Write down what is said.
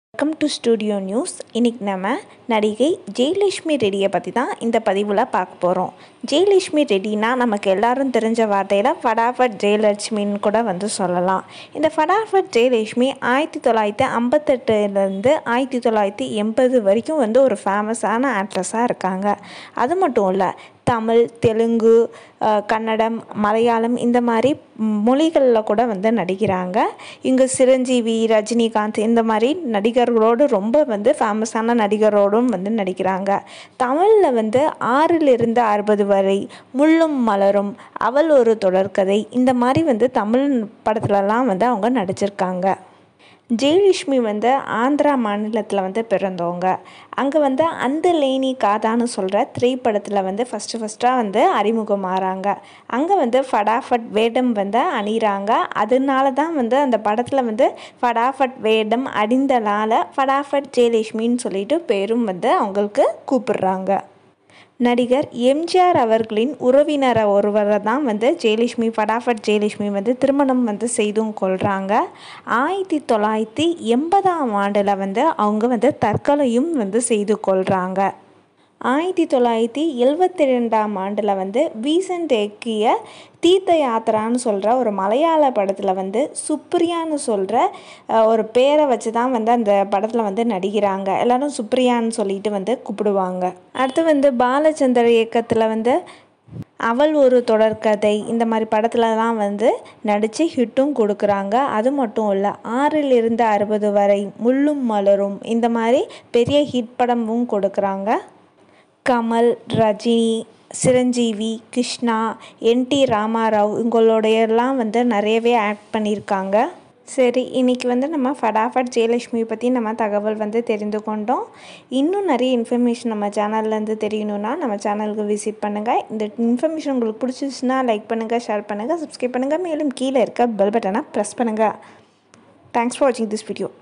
welcome to studio news இன்றைக்கி நம்ம நடிகை ஜெயலட்சுமி ரெட்டியை பற்றி தான் இந்த பதிவில் பார்க்க போகிறோம் ஜெயலட்சுமி ரெட்டினா நமக்கு எல்லாரும் தெரிஞ்ச வார்த்தையில் ஃபடாஃபட் ஜெயலட்சுமின்னு கூட வந்து சொல்லலாம் இந்த ஃபடாஃபட் ஜெயலட்சுமி ஆயிரத்தி தொள்ளாயிரத்தி ஐம்பத்தெட்டுலேருந்து ஆயிரத்தி தொள்ளாயிரத்தி எண்பது வரைக்கும் வந்து ஒரு ஃபேமஸான ஆக்ட்ரஸாக இருக்காங்க அது மட்டும் இல்லை தமிழ் தெலுங்கு அஹ், கன்னடம் மலையாளம் இந்த மாதிரி மொழிகளில் கூட வந்து நடிக்கிறாங்க இங்கே சிரஞ்சீவி ரஜினிகாந்த் இந்த மாதிரி நடிகர்களோடு ரொம்ப வந்து ஃபேமஸான நடிகரோடும் வந்து நடிக்கிறாங்க தமிழில் வந்து ஆறிலிருந்து அறுபது வரை முள்ளும் மலரும் அவள் ஒரு தொடர்கதை இந்த மாதிரி வந்து தமிழ் படத்துலலாம் வந்து அவங்க நடிச்சிருக்காங்க ஜெயலட்சுமி வந்து ஆந்திரா மாநிலத்தில் வந்து பிறந்தவங்க அங்கே வந்து அந்த லேனி காதான்னு சொல்கிற திரைப்படத்தில் வந்து ஃபஸ்ட்டு ஃபஸ்ட்டாக வந்து அறிமுகமாகறாங்க அங்கே வந்து ஃபடாஃபட் வேடம் வந்து அணிகிறாங்க அதனால தான் வந்து அந்த படத்தில் வந்து ஃபடாஃபட் வேடம் அணிந்தனால ஃபடாஃபட் ஜெயலட்சுமின்னு சொல்லிட்டு பேரும் வந்து அவங்களுக்கு கூப்பிடுறாங்க நடிகர் எம்ஜிஆர் அவர்களின் உறவினரை ஒருவரை தான் வந்து ஜெயலட்சுமி ஃபடாஃபட் ஜெயலட்சுமி வந்து திருமணம் வந்து செய்தும் கொள்கிறாங்க ஆயிரத்தி தொள்ளாயிரத்தி எண்பதாம் ஆண்டில் வந்து அவங்க வந்து தற்கொலையும் வந்து செய்து கொள்கிறாங்க ஆயிரத்தி தொள்ளாயிரத்தி எழுவத்தி ரெண்டாம் ஆண்டில் வந்து வீசன்ட் இயக்கிய தீர்த்த யாத்திரான்னு சொல்கிற ஒரு மலையாள படத்தில் வந்து சுப்ரியான்னு சொல்கிற ஒரு பேரை வச்சு தான் வந்து அந்த படத்தில் வந்து நடிக்கிறாங்க எல்லாரும் சுப்ரியான்னு சொல்லிட்டு வந்து கூப்பிடுவாங்க அடுத்து வந்து பாலச்சந்தர் இயக்கத்தில் வந்து அவள் ஒரு தொடர்கதை இந்த மாதிரி படத்துலலாம் வந்து நடித்து ஹிட்டும் கொடுக்குறாங்க அது மட்டும் இல்லை ஆறிலிருந்து அறுபது வரை முள்ளும் மலரும் இந்த மாதிரி பெரிய ஹிட் படமும் கொடுக்குறாங்க கமல் ரஜினி சிரஞ்சீவி கிருஷ்ணா என்டி ராமாராவ் இவங்களோடையெல்லாம் வந்து நிறையவே ஆக்ட் பண்ணியிருக்காங்க சரி இன்றைக்கி வந்து நம்ம ஃபடாஃபட் ஜெயலட்சுமி பற்றி நம்ம தகவல் வந்து தெரிந்து கொண்டோம் இன்னும் நிறைய இன்ஃபர்மேஷன் நம்ம சேனல்லேருந்து தெரியணும்னா நம்ம சேனலுக்கு விசிட் பண்ணுங்கள் இந்த இன்ஃபர்மேஷன் உங்களுக்கு பிடிச்சிச்சுன்னா லைக் பண்ணுங்கள் ஷேர் பண்ணுங்கள் சப்ஸ்கிரைப் பண்ணுங்கள் மேலும் கீழே இருக்க பெல் பட்டனை ப்ரெஸ் பண்ணுங்கள் தேங்க்ஸ் ஃபார் வாட்சிங் திஸ் வீடியோ